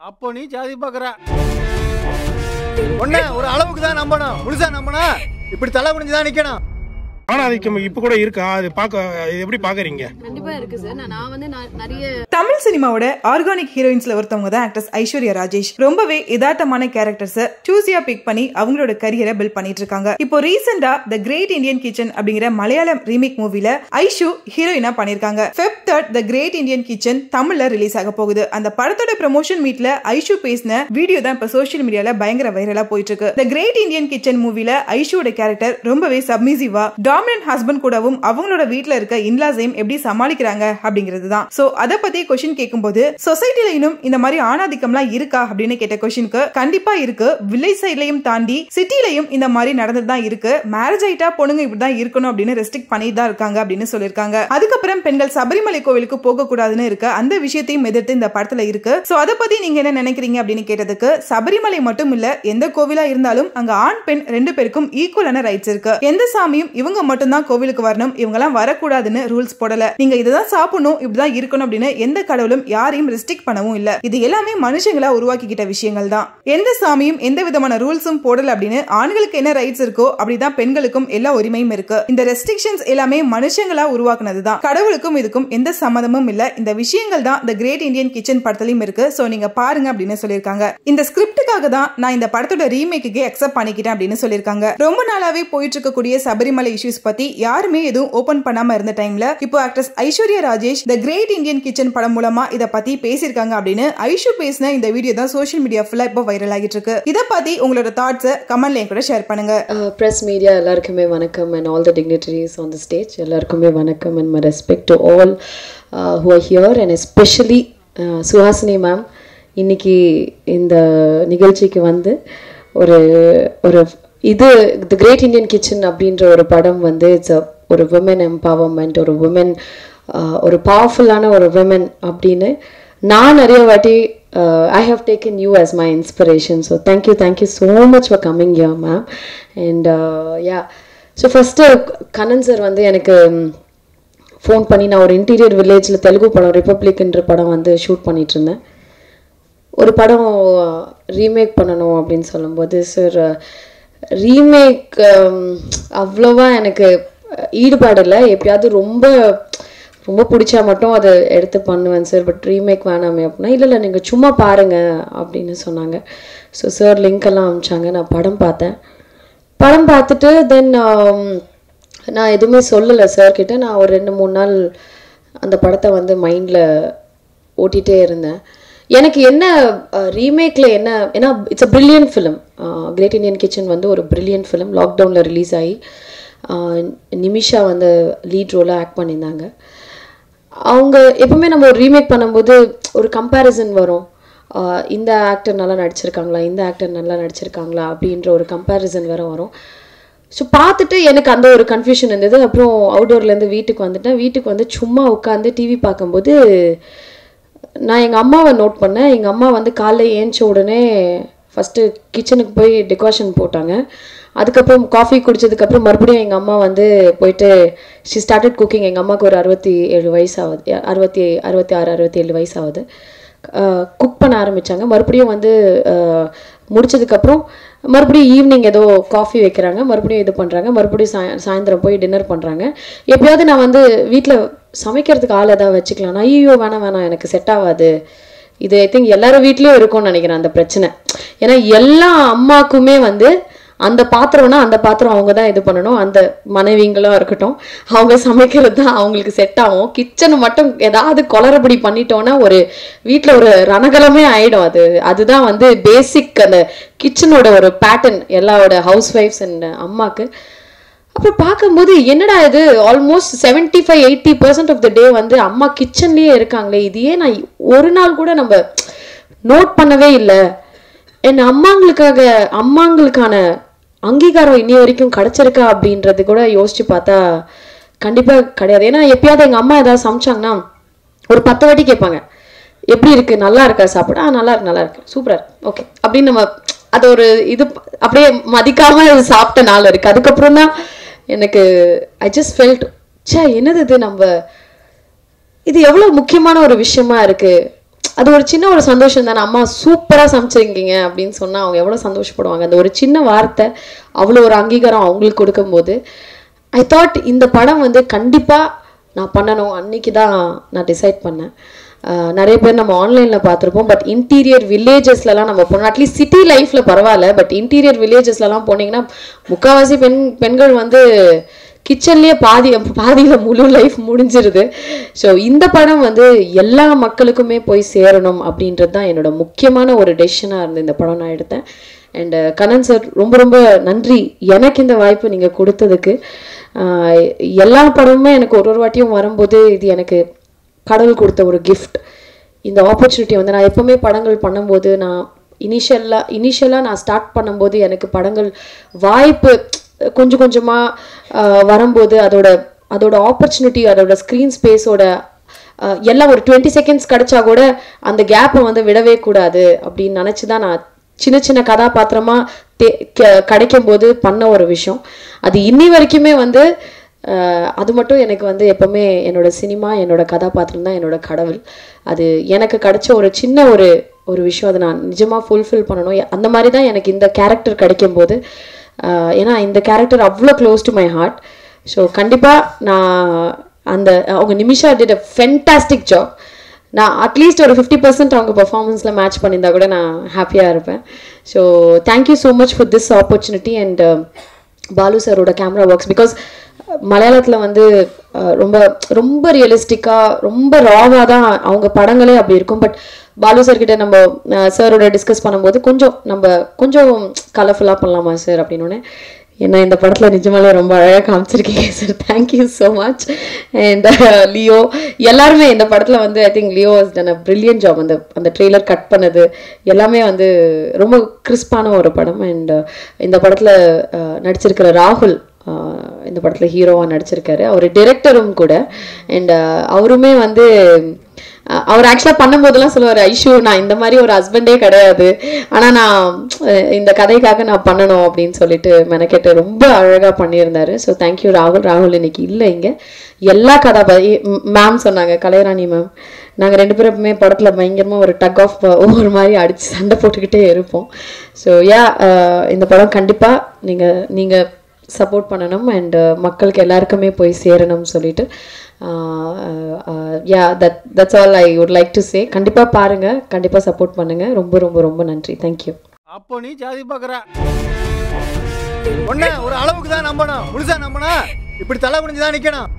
அப்போ நீ ஜாதி பார்க்குற ஒண்ணே ஒரு அளவுக்கு தான் நம்பணும் முழுசா நம்பணும் இப்படி தலை குனிஞ்சு தான் நிக்கணும் ஆணாதிக்கம் இப்ப கூட இருக்கா அது பார்க்க இது எப்படி பாக்குறீங்க கண்டிப்பா இருக்கு சார் நான் நான் வந்து நான் நிறைய தமிழ் சினிமாவோட ஆர்கானிக் ஹீரோயின்ஸ்ல ஒருத்தவங்க தான் ஆக்ட்ரஸ் ஐஸ்வர்யா ராஜேஷ் ரொம்பவே யதார்த்தமான கேரக்டர்ஸை சூஸியா பிக் பண்ணி அவங்களோட கரியரை பில்ட் பண்ணிட்டு இருக்காங்க இப்போ ரீசெண்டா த கிரேட் இந்தியன் கிச்சன் அப்படிங்கிற மலையாளம் ரீமேக் மூவில ஐஷு ஹீரோயினா பண்ணிருக்காங்க Feb third the great Indian kitchen தமிழ்ல ரிலீஸ் ஆக போகுது அந்த படத்தோட ப்ரமோஷன் மீட்ல ஐஷு பேசின வீடியோ தான் இப்ப சோஷியல் மீடியால பயங்கர வைரலா போயிட்டு இருக்கு த கிரேட் இந்தியன் கிச்சன் மூவில ஐஷுவோட கேரக்டர் ரொம்பவே சப்மிசிவா டாமினன்ட் ஹஸ்பண்ட் கூடவும் அவங்களோட வீட்ல இருக்க இன்லாஸையும் எப்படி சமாளிக்கிறாங்க அப்படிங்கிறது தான் சோ அத பத்தி கொஸ்டின் கேட்கும்போது சொசைட்டில இன்னும் இந்த மாதிரி ஆணாதிக்கம்லாம் இருக்கா அப்படின்னு கேட்ட கொஸ்டினுக்கு கண்டிப்பா இருக்கு வில்லேஜ் சைட்லயும் தாண்டி சிட்டிலையும் இந்த மாதிரி நடந்துட்டு தான் இருக்கு மேரேஜ் ஆயிட்டா பொண்ணுங்க இப்படிதான் இருக்கணும் அப்படின்னு ரெஸ்ட்ரிக்ட் பண்ணிட்டு தான் இருக்காங்க அப்படின்னு சொல்லியிருக்காங்க அதுக்கப்புறம் பெண்கள் சபரிமலை கோவிலுக்கு போக கூடாதுன்னு இருக்கு அந்த விஷயத்தையும் எதிர்த்து இந்த படத்துல இருக்கு சோ அத பத்தி நீங்க என்ன நினைக்கிறீங்க அப்படின்னு கேட்டதுக்கு சபரிமலை மட்டும் இல்ல எந்த கோவிலா இருந்தாலும் அங்க ஆண் பெண் ரெண்டு பேருக்கும் ஈக்குவலான ரைட்ஸ் இருக்கு எந்த சாமியும் இவங்க மட்டும்தான் கோவிலுக்கு வரணும் இவங்க எல்லாம் வரக்கூடாதுன்னு ரூல்ஸ் போடல நீங்க இதுதான் சாப்பிடணும் இப்படிதான் இருக்கணும் அப்படின்னு எந்த கடவுளும் யாரையும் ரெஸ்ட்ரிக்ட் பண்ணவும் இல்ல இது எல்லாமே மனுஷங்களா உருவாக்கிக்கிட்ட விஷயங்கள் தான் எந்த சாமியும் எந்த விதமான ரூல்ஸும் போடல அப்படின்னு ஆண்களுக்கு என்ன ரைட்ஸ் இருக்கோ அப்படிதான் பெண்களுக்கும் எல்லா உரிமையும் இருக்கு இந்த ரெஸ்ட்ரிக்ஷன்ஸ் எல்லாமே மனுஷங்களா உருவாக்குனது தான் கடவுளுக்கும் இதுக்கும் எந்த சம்மதமும் இல்ல இந்த விஷயங்கள் தான் த கிரேட் இந்தியன் கிச்சன் படத்துலயும் இருக்கு சோ நீங்க பாருங்க அப்படின்னு சொல்லியிருக்காங்க இந்த ஸ்கிரிப்டுக்காக தான் நான் இந்த படத்தோட ரீமேக்கு அக்செப்ட் பண்ணிக்கிட்டேன் அப்படின்னு சொல்லியிருக்காங்க ரொம்ப நாளாவே போயிட்டு இருக்கக்கூடிய சபரிமலை இஷ்யூஸ் பத்தி யாருமே எதுவும் ஓபன் பண்ணாம இருந்த டைம்ல இப்போ actress Aishwarya Rajesh the great Indian kitchen படம் மூலமா இத பத்தி பேசியிருக்காங்க அப்படின்னு ஐஷு பேசின இந்த வீடியோ தான் சோஷியல் மீடியா ஃபுல்லா இப்போ வைரல் ஆகிட்டு இருக்கு இத பத்தி உங்களோட தாட்ஸ் கமெண்ட்ல என் கூட ஷேர் பண்ணுங்க ப்ரெஸ் மீடியா எல்லாருக்குமே வணக்கம் and all the dignitaries on the stage எல்லாருக்குமே வணக்கம் and my respect to all who are here and especially Suhasini ma'am இன்னைக்கு இந்த நிகழ்ச்சிக்கு வந்து ஒரு ஒரு இது தி கிரேட் இந்தியன் கிச்சன் அப்படின்ற ஒரு படம் வந்து இட்ஸ் ஒரு விமன் எம்பவர்மெண்ட் ஒரு விமன் ஒரு பவர்ஃபுல்லான ஒரு விமன் அப்படின்னு நான் நிறைய வாட்டி I have taken you as my inspiration so thank you thank you so much for coming here ma'am and yeah so first Kannan sir வந்து எனக்கு ஃபோன் பண்ணி நான் ஒரு இன்டீரியர் வில்லேஜில் தெலுங்கு படம் ரிப்பப்ளிக்ன்ற படம் வந்து ஷூட் பண்ணிட்டு இருந்தேன் ஒரு படம் ரீமேக் பண்ணணும் அப்படின்னு சொல்லும்போது சார் ரீமேக் அவ்வளோவா எனக்கு ஈடுபாடு இல்லை எப்பயாவது ரொம்ப ரொம்ப பிடிச்சா மட்டும் அதை எடுத்து பண்ணுவேன் சார் பட் ரீமேக் வேணாமே அப்படின்னா இல்லை இல்லை நீங்கள் சும்மா பாருங்க அப்படின்னு சொன்னாங்க ஸோ சார் லிங்க் எல்லாம் அமிச்சாங்க நான் படம் பார்த்தேன் படம் பார்த்துட்டு தென் நான் எதுவுமே சொல்லலை சார் கிட்ட நான் ஒரு ரெண்டு மூணு நாள் அந்த படத்தை வந்து மைண்டில் ஓட்டிகிட்டே இருந்தேன் எனக்கு என்ன ரீமேக்கில் என்ன ஏன்னா it's a brilliant film great Indian kitchen வந்து ஒரு பிரில்லியன்ட் ஃபிலிம் லாக்டவுனில் ரிலீஸ் ஆகி நிமிஷா வந்து லீட் ரோலாக ஆக்ட் பண்ணியிருந்தாங்க அவங்க எப்பவுமே நம்ம ஒரு ரீமேக் பண்ணும்போது ஒரு கம்பேரிசன் வரும் இந்த ஆக்டர் நல்லா நடிச்சிருக்காங்களா இந்த ஆக்டர் நல்லா நடிச்சிருக்காங்களா அப்படின்ற ஒரு கம்பேரிசன் வேற வரும் ஸோ பார்த்துட்டு எனக்கு அந்த ஒரு கன்ஃபியூஷன் இருந்தது அப்புறம் அவுடோர்லேருந்து வீட்டுக்கு வந்துட்டேன் வீட்டுக்கு வந்து சும்மா உட்காந்து டிவி பார்க்கும்போது நான் எங்கள் அம்மாவை நோட் பண்ணேன் எங்கள் அம்மா வந்து காலைல ஏஞ்ச உடனே ஃபஸ்ட்டு கிச்சனுக்கு போய் டெக்கரேஷன் போட்டாங்க அதுக்கப்புறம் காஃபி குடிச்சதுக்கப்புறம் மறுபடியும் எங்கள் அம்மா வந்து போயிட்டு ஷி ஸ்டார்டட் குக்கிங் எங்கள் அம்மாவுக்கு ஒரு அறுபத்தி ஏழு வயசு ஆகுது அறுபத்தி அறுபத்தி ஆறு அறுபத்தி ஏழு வயசு ஆகுது குக் பண்ண ஆரம்பித்தாங்க மறுபடியும் வந்து முடிச்சதுக்கப்புறம் மறுபடியும் ஈவினிங் ஏதோ காஃபி வைக்கிறாங்க மறுபடியும் இது பண்ணுறாங்க மறுபடியும் சாய் சாயந்தரம் போய் டின்னர் பண்ணுறாங்க எப்பயாவது நான் வந்து வீட்டில் சமைக்கிறதுக்கு ஆள் ஏதாவது வச்சுக்கலாம் ஐயோ வேணாம் வேணாம் எனக்கு செட் ஆகாது இது ஐ திங்க் எல்லாரும் வீட்லேயும் இருக்கும்னு நினைக்கிறேன் அந்த பிரச்சனை ஏன்னா எல்லா அம்மாக்குமே வந்து அந்த பாத்திரம்னா அந்த பாத்திரம் அவங்க தான் இது பண்ணணும் அந்த மனைவிங்களும் இருக்கட்டும் அவங்க சமைக்கிறது தான் அவங்களுக்கு செட் ஆகும் கிச்சனை மட்டும் ஏதாவது கொளறபடி பண்ணிட்டோன்னா ஒரு வீட்டில் ஒரு ரணகலமே ஆயிடும் அது அதுதான் வந்து பேசிக் அந்த கிச்சனோட ஒரு பேட்டர்ன் எல்லாரோட ஹவுஸ் ஒய்ஃப்ஸ் அண்ட் அம்மாக்கு அப்புறம் பார்க்கும்போது என்னடா இது almost seventy five eighty percent of the day வந்து அம்மா கிச்சன்லேயே இருக்காங்களே இதையே நான் ஒரு நாள் கூட நம்ம நோட் பண்ணவே இல்லை என் அம்மாங்களுக்காக அம்மாங்களுக்கான அங்கீகாரம் இன்னி வரைக்கும் கிடைச்சிருக்கா அப்படின்றது கூட யோசிச்சு பார்த்தா கண்டிப்பாக கிடையாது ஏன்னா எப்பயாவது எங்கள் அம்மா ஏதாவது சமைச்சாங்கன்னா ஒரு பத்து வாட்டி கேட்பாங்க எப்படி இருக்கு நல்லா இருக்கா சாப்பிட ஆ நல்லா இருக்கு நல்லா இருக்கு சூப்பரா இருக்கு ஓகே அப்படின்னு நம்ம அது ஒரு இது அப்படியே மதிக்காம சாப்பிட்ட நாள் இருக்கு அதுக்கப்புறம் தான் எனக்கு ஐ ஜஸ்ட் ஃபெல்ட் ச்சே என்னது இது நம்ம இது எவ்வளோ முக்கியமான ஒரு விஷயமா இருக்கு அது ஒரு சின்ன ஒரு சந்தோஷம் தானே அம்மா சூப்பராக சமைச்சிருக்கீங்க அப்படின்னு சொன்னால் அவங்க எவ்வளோ சந்தோஷப்படுவாங்க அந்த ஒரு சின்ன வார்த்தை அவ்வளோ ஒரு அங்கீகாரம் அவங்களுக்கு கொடுக்கும்போது ஐ தாட் இந்த படம் வந்து கண்டிப்பாக நான் பண்ணணும் அன்னைக்கு தான் நான் டிசைட் பண்ணேன் ஆஹ் நிறைய பேர் நம்ம ஆன்லைனில் பார்த்துருப்போம் பட் இன்டீரியர் வில்லேஜஸ்லலாம் நம்ம போனோம் அட்லீஸ்ட் சிட்டி லைஃப்பில் பரவாயில்ல பட் இன்டீரியர் வில்லேஜஸ்லலாம் போனீங்கன்னா முக்கால்வாசி பெண் பெண்கள் வந்து கிச்சன்லேயே பாதி பாதியில் முழு லைஃப் முடிஞ்சிருது ஸோ இந்த படம் வந்து எல்லா மக்களுக்குமே போய் சேரணும் அப்படின்றது தான் என்னோட முக்கியமான ஒரு டெசிஷனாக இருந்து இந்த படம் நான் எடுத்தேன் அண்ட் கண்ணன் சார் ரொம்ப ரொம்ப நன்றி எனக்கு இந்த வாய்ப்பு நீங்கள் கொடுத்ததுக்கு ஆஹ் எல்லா படமுமே எனக்கு ஒரு ஒரு வாட்டியும் வரும்போது இது எனக்கு கடவுள் கொடுத்த ஒரு கிஃப்ட் இந்த ஆப்பர்ச்சுனிட்டி வந்து நான் எப்பவுமே படங்கள் பண்ணும்போது நான் இனிஷியலாக இனிஷியலாக நான் ஸ்டார்ட் பண்ணும்போது எனக்கு படங்கள் வாய்ப்பு கொஞ்சம் கொஞ்சமாக வரும்போது அதோட அதோட ஆப்பர்ச்சுனிட்டி அதோட ஸ்க்ரீன் ஸ்பேஸோட எல்லாம் ஒரு டுவெண்ட்டி செகண்ட்ஸ் கிடைச்சா கூட அந்த கேப்பை வந்து விடவே கூடாது அப்படின்னு நினச்சி தான் நான் சின்ன சின்ன கதாபாத்திரமா தே க- கிடைக்கும் போது பண்ண ஒரு விஷயம் அது இன்னி வரைக்குமே வந்து அஹ், அது மட்டும் எனக்கு வந்து எப்பவுமே என்னோட சினிமா என்னோட கதாபாத்திரம் தான் என்னோட கடவுள் அது எனக்கு கிடைச்ச ஒரு சின்ன ஒரு ஒரு விஷயம் அதை நான் நிஜமா ஃபுல்ஃபில் பண்ணணும் எ- அந்த மாதிரி தான் எனக்கு இந்த கேரக்டர் கிடைக்கும் போது அஹ், ஏன்னா இந்த கேரக்டர் அவ்வளோ close to my heart so கண்டிப்பாக நான் அந்த அவங்க Nimisha did a fantastic job நான் அட்லீஸ்ட் ஒரு ஃபிஃப்டி பர்சன்ட் அவங்க பெர்ஃபார்மன்ஸில் மேட்ச் பண்ணியிருந்தா கூட நான் ஹாப்பியாக இருப்பேன் so thank you so much for this opportunity and Balu சாரோட கேமரா ஒர்க்ஸ் பிகாஸ் மலையாளத்தில் வந்து அஹ், ரொம்ப ரொம்ப ரியலிஸ்டிக்காக ரொம்ப ராவாக தான் அவங்க படங்களே அப்படி இருக்கும் பட் பாலு சார் கிட்ட நம்ம சாரோட டிஸ்கஸ் பண்ணும்போது கொஞ்சம் நம்ம கொஞ்சம் கலர்ஃபுல்லாக பண்ணலாமா சார் அப்படின்னு என்ன இந்த படத்தில் நிஜமாலே ரொம்ப அழகாக காமிச்சிருக்கீங்க sir thank you so much and Leo எல்லாருமே இந்த படத்தில் வந்து I think Leo was done a brilliant job அந்த அந்த ட்ரெய்லர் கட் பண்ணது எல்லாமே வந்து ரொம்ப கிறிஸ்பான ஒரு படம் அண்ட் இந்த படத்தில் நடிச்சிருக்கிற ராகுல் அஹ், இந்த படத்தில் ஹீரோவாக நடிச்சிருக்காரு அவர் டிரெக்டரும் கூட அண்ட் அவருமே வந்து அஹ் அவர் ஆக்சுவலாக பண்ணும்போதெல்லாம் சொல்லுவார் ஐஷு நான் இந்த மாதிரி ஒரு ஹஸ்பண்டே கிடையாது ஆனால் நான் அஹ் இந்த கதைக்காக நான் பண்ணணும் அப்படின்னு சொல்லிட்டு மெனக்கெட்டு ரொம்ப அழகாக பண்ணியிருந்தாரு ஸோ தேங்க்யூ ராகுல் ராகுல் இன்னைக்கு இல்லை இங்கே எல்லா கதாபாதி மேம் சொன்னாங்க கலைராணி மேம் நாங்கள் ரெண்டு பேருமே படத்தில் பயங்கரமாக ஒரு டக் ஆஃப் ஒவ்வொரு மாதிரி அடித்து சண்டை போட்டுக்கிட்டே இருப்போம் ஸோ யா இந்த படம் கண்டிப்பாக நீங்கள் நீங்கள் சப்போர்ட் பண்ணணும் அண்ட் மக்களுக்கு எல்லாருக்குமே போய் சேரணும்னு சொல்லிட்டு yeah that that's all I would like to say கண்டிப்பாக பாருங்கள் கண்டிப்பாக சப்போர்ட் பண்ணுங்கள் ரொம்ப ரொம்ப ரொம்ப நன்றி தேங்க்யூ அப்போ நீ ஜாதி பார்க்குற ஒண்ணே ஒரு அளவுக்கு தான் நம்பணும் முழுசா நம்பணும் இப்படி தலை குனிஞ்சு தான் நிக்கணும்